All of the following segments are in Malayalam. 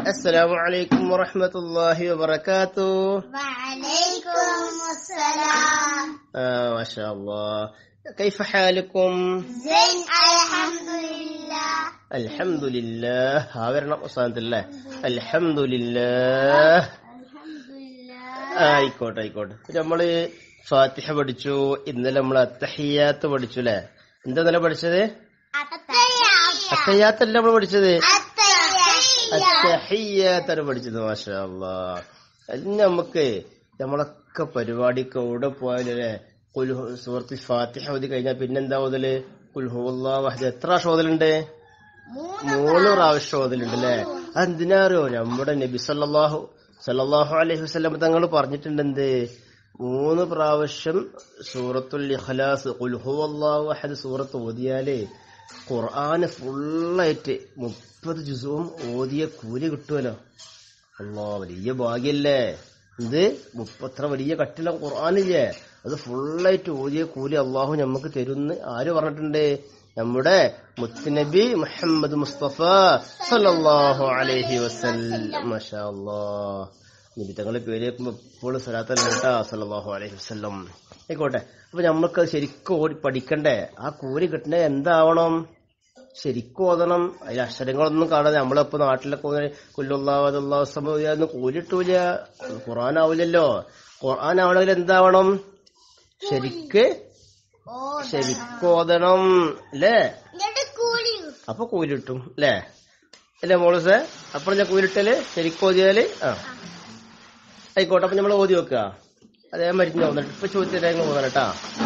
السلام عليكم ورحمة الله وبركاته وعليكم السلام آه ما شاء الله كيف حالكم زين الحمد لله الحمد لله هاورنا അവസാനത്തിൽ അല്ലേ الحمد لله الحمد لله ആയിക്കോട്ടെ ആയിക്കോട്ടെ നമ്മള് ഫാത്തിഹ പഠിച്ചു ഇന്നലെ നമ്മൾ അത്തഹിയാത്ത് പഠിച്ചു അല്ലേ എന്താ ഇന്നലെ പഠിച്ചത് التحيات അത്തഹിയാത്തല്ല നമ്മൾ പഠിച്ചത് التحيات അത്തഹിയാത്താണ് പഠിച്ചത് മാഷാ അല്ലാ അതിന് നമുക്ക് നമ്മളൊക്കെ പരിപാടിക്ക് എവിടെ പോയാലേ കുൽഹു സുഹൃത്ത് ഫാത്തിഹ ഓതി കഴിഞ്ഞാൽ പിന്നെന്താ ഓതല് കുൽഹുല്ലാ വഹദ് എത്ര പ്രാവശ്യം ഓതലുണ്ട് മൂന്ന് പ്രാവശ്യം ഓതലുണ്ട് അല്ലേ അതെന്തിനാ അറിയോ നമ്മുടെ നബി സല്ലല്ലാഹു സല്ലല്ലാഹു അലൈഹി വസല്ലം തങ്ങൾ പറഞ്ഞിട്ടുണ്ട് എന്ത് മൂന്ന് പ്രാവശ്യം സൂറത്തുൽ ഇഖ്ലാസ് കുൽഹുവല്ലാഹു അഹദ് സൂറത്ത് ഓതിയാലേ ഖുർആന് ഫുള്ളായിട്ട് മുപ്പത് ജുസും ഓതിയ കൂലി കിട്ടുമല്ലോ അല്ലാ വലിയ ഭാഗ്യല്ലേ ഇത് മുപ്പത്ര വലിയ കട്ടില ഖുർആനില്ലേ അത് ഫുള്ളായിട്ട് ഓതിയ കൂലി അള്ളാഹു നമുക്ക് തരുന്ന് ആര് പറഞ്ഞിട്ടുണ്ട് നമ്മുടെ മുത്തുനബി മുഹമ്മദ് മുസ്തഫ സല്ലല്ലാഹു അലൈഹി വസല്ലം മാഷാ അല്ലാഹ് നബി തങ്ങളുടെ പേര് കേൾക്കുമ്പോ എപ്പോഴും സലാത്തല്ല കേട്ടാ സല്ലല്ലാഹു അലൈഹി വസല്ലം ആയിക്കോട്ടെ അപ്പൊ നമ്മൾക്ക് ശരിക്കും ഓടി പഠിക്കണ്ടേ ആ കൂലി കിട്ടണേ എന്താവണം ശരിക്കും ഓതണം അതിൽ അക്ഷരങ്ങളൊന്നും കാണാതെ നമ്മളിപ്പോ നാട്ടിലൊക്കെ കൊല്ലുള്ളാഹുസമൊന്നും കൂലിട്ടൂല ഖുർആൻ ആവില്ലല്ലോ ഖുർആൻ ആവണമെങ്കിൽ എന്താവണം ശരിക്ക് ശരിക്കും ഓതണം അല്ലേ എന്നിട്ട് കൂലി അപ്പൊ കൂലിട്ടും അല്ലേ അല്ലേ മോളൂസേ അപ്പോൾ ഞാൻ കൂലിട്ടല് ശരിക്കും ഓതിയാല് ആ ആയിക്കോട്ടെ അപ്പൊ നമ്മൾ ഓതി വെക്കുക അതേ മരുന്ന് തോന്നിട്ട് ഇപ്പൊ ചോദിച്ചിട്ട് തോന്നണം കേട്ടാ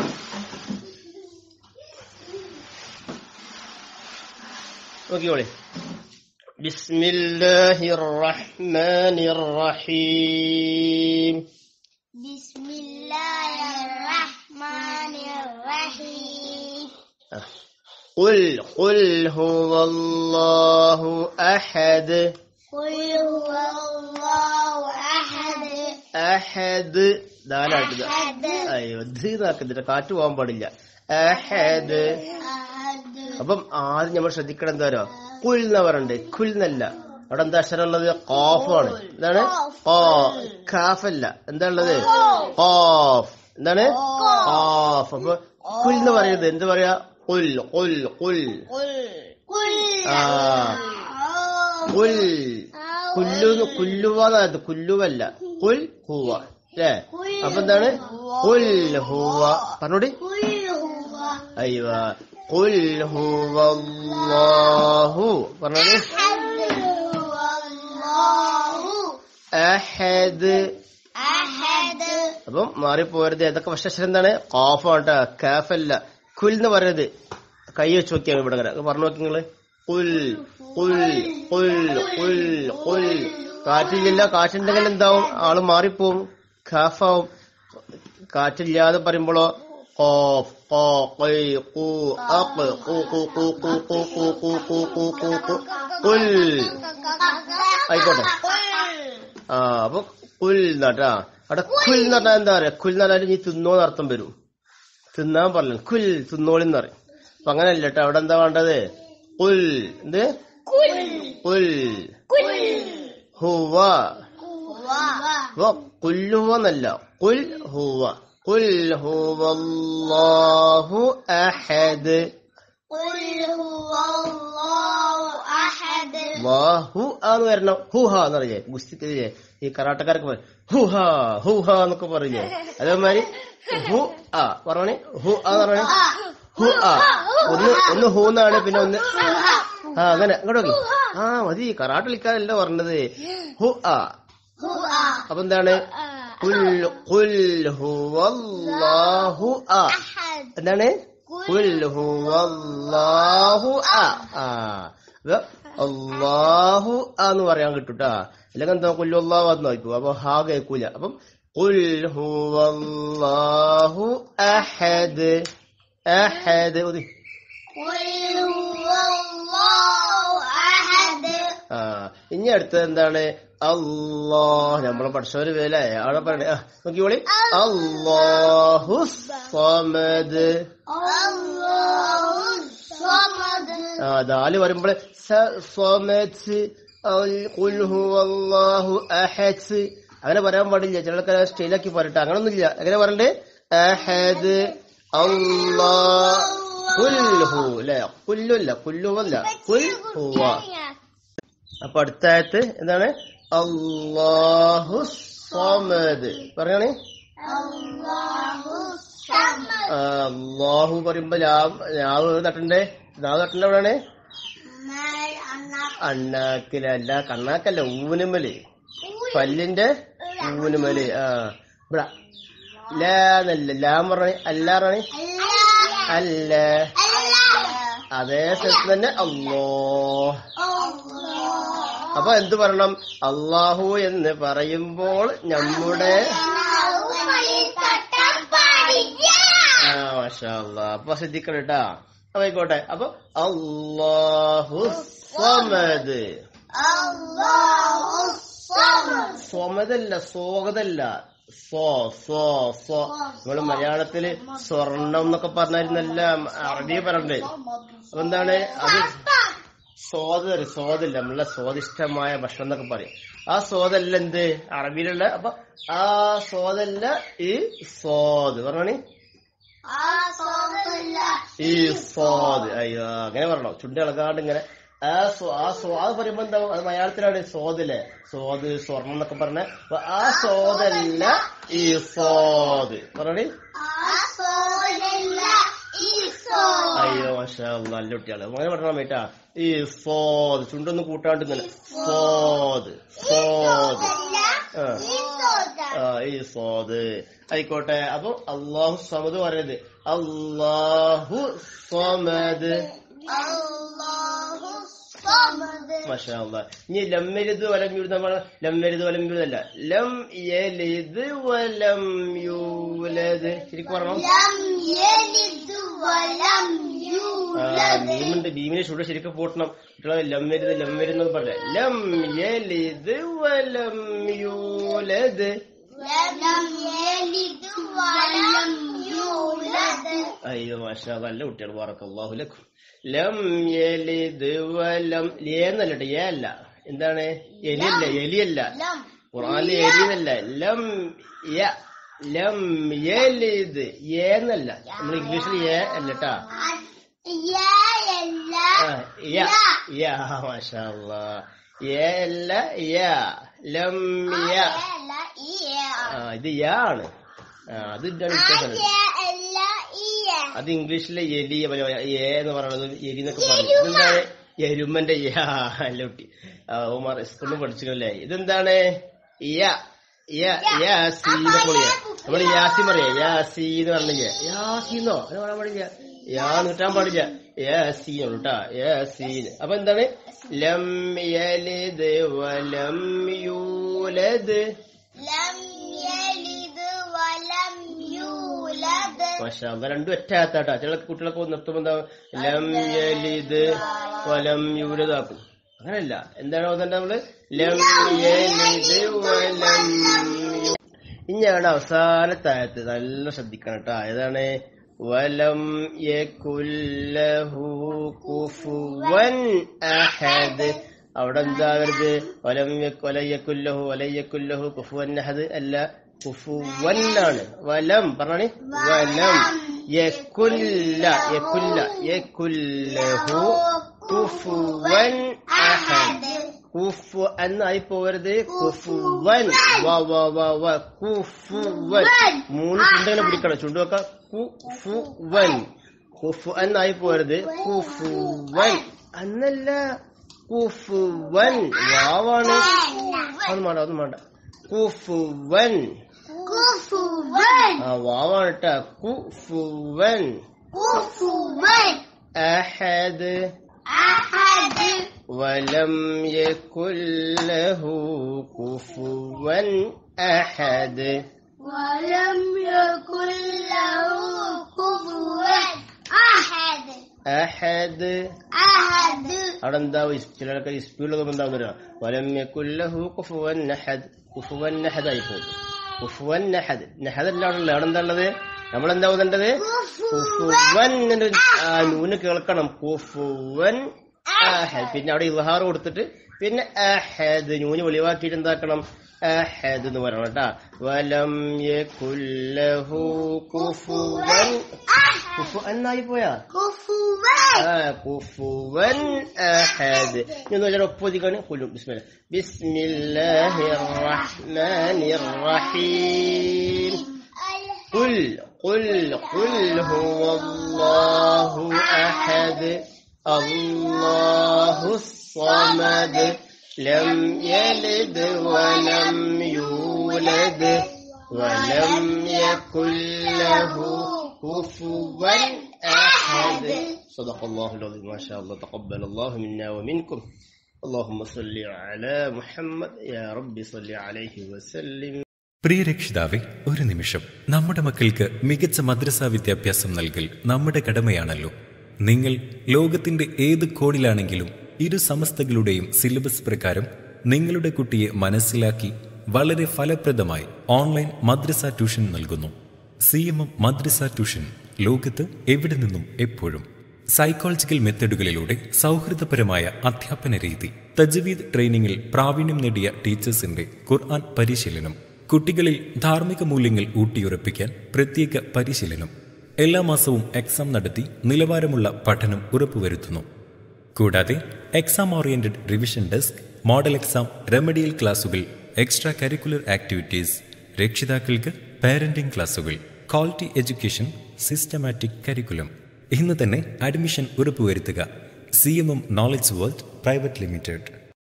നോക്കിയോളി بسم الله الرحمن الرحيم بسم الله الرحمن الرحيم قل قل هو الله أحد قل هو الله أحد അഹദ് നാലായിട്ട് أحد അയ്യോ നാക്കുന്നില്ല കാറ്റ് പോകാൻ പാടില്ല അഹദ് أحد അപ്പം ആദ്യം നമ്മൾ ശ്രദ്ധിക്കണം എന്താ പറയുക കുൽ എന്ന് പറയണ്ടേ കുൽ എന്നല്ല അവിടെ എന്താ അക്ഷരം ഉള്ളത് കോഫാണ് എന്താണ് ഓ കാഫല്ല എന്താ ഉള്ളത് ഓഫ് എന്താണ് ഓഫ് അപ്പൊ കുൽ എന്ന് പറയുന്നത് എന്ത് പറയാ കുൽ കുൽ കുൽ قل قل ആ കുൽ കുല്ലു കുല്ലുവാന്നത് കുല്ലുവല്ല കുൽ ഹുവ അല്ലേ അപ്പൊ എന്താണ് കുൽ ഹുവ പറഞ്ഞോടി قل هو അയ്യോ കുൽ ഹുവ അല്ലാഹു പറഞ്ഞോടി أحد هو الله അഹദ് أحد അപ്പം മാറിപ്പോരുത് ഏതൊക്കെ പക്ഷെ എന്താണ് കോഫാണ് കേട്ടോ കാഫല്ല കുൽ എന്ന് പറയുന്നത് കൈ വെച്ച് നോക്കിയാണ് ഇവിടെ ഇങ്ങനെ പറഞ്ഞു നോക്കി നിങ്ങള് കുൽ കുൽ കുൽ കുൽ കുൽ കാറ്റില്ല കാറ്റുണ്ടെങ്കിൽ എന്താവും ആള് മാറിപ്പോവും ഖാഫാവും കാറ്റില്ലാതെ പറയുമ്പോഴോ ഖാഫ് ഖാ ഖൈ ഖു അഖ് ഖു ഖു ഖു ഖു ഖു ഖു ഖു ഖു ഖു ഖു ഖു കുൽ ആയിക്കോട്ടെ ആ അപ്പൊ കുൽ എന്നാട്ടാ അവിടെ കുൽ എന്ന് പറഞ്ഞാൽ എന്താ പറയാ കുൽ എന്ന് പറഞ്ഞാൽ നീ തിന്നോന്ന് അർത്ഥം വരും തിന്നാൻ പറഞ്ഞു കുൽ തിന്നോളിന്ന് പറയും അപ്പൊ അങ്ങനെയല്ല കേട്ടോ അവിടെ എന്താ വേണ്ടത് കുൽ എന്ത് കുൽ ഹുവ അപ്പൊ കുല്ലുവ എന്നല്ല കുൽ ഹുവ കുൽ ഹുവ അല്ലാഹു അഹദ് قل هو الله أحد വാഹു എന്ന് വരണം ഹുഹ എന്ന് പറഞ്ഞേ ഗുസ്തിക്കില്ലേ ഈ കറാട്ടക്കാരൊക്കെ പറയും ഹുഹ ഹുഹ എന്നൊക്കെ പറയില്ലേ അതേമാതിരി ഹു ആ പറഞ്ഞേ ഹു ആ എന്ന് പറഞ്ഞേ ഹു ആ ഒന്ന് ഒന്ന് ഹു എന്നാണ് പിന്നെ ഒന്ന് ആ അങ്ങനെ അങ്ങോട്ട് നോക്കി ആ മതി കറാട്ട കളിക്കാനല്ല പറഞ്ഞത് ഹു ആ هو അപ്പൊ എന്താണ് കുൽ കുൽ ഹുവല്ലാഹു ആ أحد എന്താണ് കുൽ ഹുവല്ലാഹു ആ ആ അപ്പൊ അള്ളാഹു ആ എന്ന് പറയാൻ കിട്ടൂട്ടാ അല്ലെങ്കിൽ എന്താ കുല്ലു അള്ളാഹു എന്ന് നോക്കൂ അപ്പൊ ഹാ കേൾക്കൂല അപ്പം കുൽ ഹുവല്ലാഹു അഹദ് അഹദ് ഒതി قل هو الله أحد ആ ഇനി അടുത്തത് എന്താണ് അള്ളാഹ് നമ്മളെ പഠിച്ചവര് വേലേ അവിടെ പറയണേ ആ നോക്കിക്കോളി അള്ളാഹു സമദ് الله الصمد ആ ദാല് വരുമ്പോൾ സമദ് ഖുൽ ഹുവല്ലാഹു അഹദ് അങ്ങനെ പറയാൻ പാടില്ല ചിലർക്ക് സ്റ്റൈലാക്കി പറയട്ടെ അങ്ങനൊന്നുമില്ല എങ്ങനെ പറയണ്ടേ അഹദ് അല്ലാഹ് കുൽഹു അല്ലെ കുല്ലുല്ല കുല്ലുവല്ല കുൽ ഹുവ അപ്പൊ അടുത്ത ആയത്ത് എന്താണ് അല്ലാഹു സമദ് പറയണേ Allahu Samad. ആ, അല്ലാഹു പറയുമ്പോ ലാം ലാവ് തട്ടണ്ടേ ലാവ് തട്ടണ്ട എവിടെയാണ് Mal anak അണ്ണാക്കിലല്ല കണ്ണാക്കല്ല ഊനുമല് പല്ലിന്റെ ഊനുമല് ആ ഇവിടെ ലാന്നല്ല ലാം പറഞ്ഞേ അല്ല പറഞ്ഞേ Allah. അല്ല Allah. അതേ സ്ഥലത്ത് തന്നെ അല്ലോ Allah. അപ്പൊ എന്ത് പറയണം അള്ളാഹു എന്ന് പറയുമ്പോൾ നമ്മുടെ ആ മാഷാ അല്ലാ അപ്പൊ ശ്രദ്ധിക്കണം കേട്ടാ അപ്പൊ ആയിക്കോട്ടെ അപ്പൊ അള്ളാഹു സ്വമദ് സ്വമതല്ല സ്വാഗതല്ല സോ സോ സോ നമ്മള് മലയാളത്തില് സ്വർണം എന്നൊക്കെ പറഞ്ഞായിരുന്നല്ല അറബി പറഞ്ഞേ അപ്പൊ എന്താണ് അത് സ്വാദ് സ്വാദില്ല നമ്മളെ സ്വാദിഷ്ടമായ ഭക്ഷണം എന്നൊക്കെ പറയും ആ സ്വാദല്ല എന്ത് അറബിയിലുള്ള അപ്പൊ ആ സ്വാദല്ല ഈ സ്വാദ് പറഞ്ഞേ ഈ സ്വാദ് അയ്യോ അങ്ങനെ പറഞ്ഞോ ചുണ്ട് ഇളകാണ്ട് ഇങ്ങനെ ആ സ്വ- ആ സ്വാദ് പറയുമ്പോ എന്താ അത് മലയാളത്തിലാണ് സ്വാദില്ലേ സ്വാദ് സ്വർണം എന്നൊക്കെ പറഞ്ഞ അപ്പൊ ആ സ്വാദല്ല ഈ സ്വാദ് പറഞ്ഞേ അയ്യോ മാഷാ അല്ലാ, നല്ല കുട്ടികള് അങ്ങനെ പറഞ്ഞാൽ വേട്ടാ ഈ സ്വാദ് ചുണ്ടൊന്നും കൂട്ടാണ്ട് ഇങ്ങനെ സ്വാദ് സ്വാദ് ആ ആ ഈ സ്വാദ് ആയിക്കോട്ടെ അപ്പൊ അള്ളാഹു സമദ് പറയുന്നത് അള്ളാഹു സമദ് മാഷാ അല്ലാ. ഇനി ലമ്മരുത് വലം യൂത് നമ്മൾ ലമ്മരുത് വലം യൂതല്ല ലം യലിദ് വലം യൂലത് ശരിക്കും പറഞ്ഞോ ആ, മീമുണ്ട് ഭീമിനെ ചൂട് ശരിക്കും പൂട്ടണം കുട്ടികളെ ലം വരുത് ലം വരുന്നത് പറഞ്ഞ ലം യലിദ് വലം യൂലത് لم يلد ولم يولد അയ്യോ മാഷാ നല്ല കുട്ടികൾ ബാറക്കല്ലാഹു ലക്കും ലം യലിദ് വലം ലേന്നല്ല ഏ അല്ല എന്താണ് എലിയല്ല എലിയല്ല لم ഖുറാനിൽ എലിന്നല്ല ലം യ ലം യലിദ് ഏന്നല്ല നമ്മൾ ഇംഗ്ലീഷിൽ ഏ അല്ല ട്ടാ يا يلا ആ, യ യ മാഷാ അല്ലാ ഏ അല്ല യ ലം യ يلا يا ആ ഇത് യ ആണ് ആ അത് ഇതാണ് വ്യത്യാസം يا يلا يا അത് ഇംഗ്ലീഷിലെ എലി പോലെ ഏ എന്ന് പറയുന്നത് എലി എന്നൊക്കെ പറഞ്ഞു ഇതെന്താണ് എരുമന്റെ യാ അല്ല കുട്ടി ആ, ഓമാർ സ്കൂളിൽ പഠിച്ചില്ലേ ഇതെന്താണ് യ യ യാസി എന്നൊക്കെ പറയാ നമ്മള് യാസി പറയാ യാസി എന്ന് പറഞ്ഞില്ല യാസിന്നോ അങ്ങനെ പറയാൻ പാടില്ല യാ നീട്ടാൻ പാടില്ല യാസി കേട്ടാ യാസീൻ അപ്പൊ എന്താണ് ലം യലിദ് വലം യൂലദ് لم يلد ولم يولد മാഷാ അല്ലാ, രണ്ടും ഒറ്റയാത്താട്ടാ ചില കുട്ടികളൊക്കെ നിർത്തുമ്പോ എന്താ ലം യലിദ് വലം യൂലതാക്കും അങ്ങനല്ല എന്താണ് ഓതണ്ട നമ്മള് ലം യലിദ് വലം യു- ഇനിയാണ് അവസാനത്തെ ആയത്ത് നല്ല ശ്രദ്ധിക്കണം കേട്ടോ ഏതാണ് വലം യകുല്ലഹു കുഫുവൻ അഹദ് അവിടെ എന്താ വരുത് വലം യക്- വലയ്യക്കുല്ലഹു വലയ്യക്കുല്ലഹു കുഫുവൻ അഹദ് അല്ല കുഫുവന്നാണ് വലം പറഞ്ഞാണ് വലം യക്കുല്ല യക്കുല്ല യക്കുല്ലഹു കുഫുവൻ അഹദ് കുഫു എന്നായി പോവരുത് കുഫുവൻ വ വ വ വ കുഫുവൻ മൂന്ന് ചുണ്ടങ്ങനെ പിടിക്കണം ചുണ്ട് വെക്ക കുഫുവൻ കുഫു എന്നായി പോവരുത് കുഫുവൻ എന്നല്ല കുഫുവൻ വാവാണ് അതൊന്നും വേണ്ട അതൊന്നും വേണ്ട കുഫുവൻ كفوا ആ വാവാണ് കേട്ടാ കുഫുവൻ كفوا അഹദ് أحد ولم يكن له كفوا أحد ولم يكن له كفوا أحد أحد أحد അവിടെ എന്താവും ചിലരൊക്കെ സ്പീഡിലൊക്കെ എന്താവുന്ന വലം യക്കുല്ലഹു കുഫുവൻ നഹദ് കുഫുവൻ നഹദ് ആയി പോകും കുഫുവൻ നഹദ് നഹദ് അല്ല അവിടെ ഉള്ളത് അവിടെ എന്താ ഉള്ളത് നമ്മൾ എന്താ ഓതേണ്ടത് കുഫുവൻ എന്നൊരു ആ, നൂന് കേൾക്കണം കുഫുവൻ അഹദ് പിന്നെ അവിടെ ഇൽഹാർ കൊടുത്തിട്ട് പിന്നെ അഹദ് നൂന് വെളിവാക്കിയിട്ട് എന്താക്കണം അഹദ് എന്ന് പറയണം കേട്ടാ വലം യകുല്ലഹു കുഫുവൻ കുഫു എന്നായി പോയാ كفوا ആ കുഫുവൻ അഹദ് ഇനി ഒന്ന് ഒപ്പൊതിക്കാണ് കുലു ബിസ്മില്ല ബിസ്മില്ലാഹിർ റഹ്മാനിർ റഹീം قل قل قل هو الله أحد الله الصمد لم يلد ولم يولد ولم يكن له كفوا أحد صدق الله العظيم ما شاء الله تقبل الله منا ومنكم اللهم صل على محمد يا رب صل عليه وسلم പ്രിയ രക്ഷിതാവെ ഒരു നിമിഷം നമ്മുടെ മക്കൾക്ക് മികച്ച മദ്രസാ വിദ്യാഭ്യാസം നൽകൽ നമ്മുടെ കടമയാണല്ലോ നിങ്ങൾ ലോകത്തിന്റെ ഏത് കോണിലാണെങ്കിലും ഇരു സമസ്തകളുടെയും സിലബസ് പ്രകാരം നിങ്ങളുടെ കുട്ടിയെ മനസ്സിലാക്കി വളരെ ഫലപ്രദമായി ഓൺലൈൻ മദ്രസ ട്യൂഷൻ നൽകുന്നു സി എം എം മദ്രസ ട്യൂഷൻ ലോകത്ത് എവിടെ നിന്നും എപ്പോഴും സൈക്കോളജിക്കൽ മെത്തഡുകളിലൂടെ സൗഹൃദപരമായ അധ്യാപന രീതി തജ്വീദ് ട്രെയിനിങ്ങിൽ പ്രാവീണ്യം നേടിയ ടീച്ചേഴ്സിന്റെ ഖുർആൻ പരിശീലനം കുട്ടികളിൽ ധാർമ്മിക മൂല്യങ്ങൾ ഊട്ടിയുറപ്പിക്കാൻ പ്രത്യേക പരിശീലനം എല്ലാ മാസവും എക്സാം നടത്തി നിലവാരമുള്ള പഠനം ഉറപ്പുവരുത്തുന്നു കൂടാതെ exam oriented revision desk model exam remedial ക്ലാസുകൾ എക്സ്ട്രാ കരിക്കുലർ ആക്ടിവിറ്റീസ് രക്ഷിതാക്കൾക്ക് പാരന്റിംഗ് ക്ലാസുകൾ ക്വാളിറ്റി എഡ്യൂക്കേഷൻ സിസ്റ്റമാറ്റിക് കരിക്കുലം ഇന്ന് തന്നെ അഡ്മിഷൻ ഉറപ്പുവരുത്തുക C M M knowledge world private limited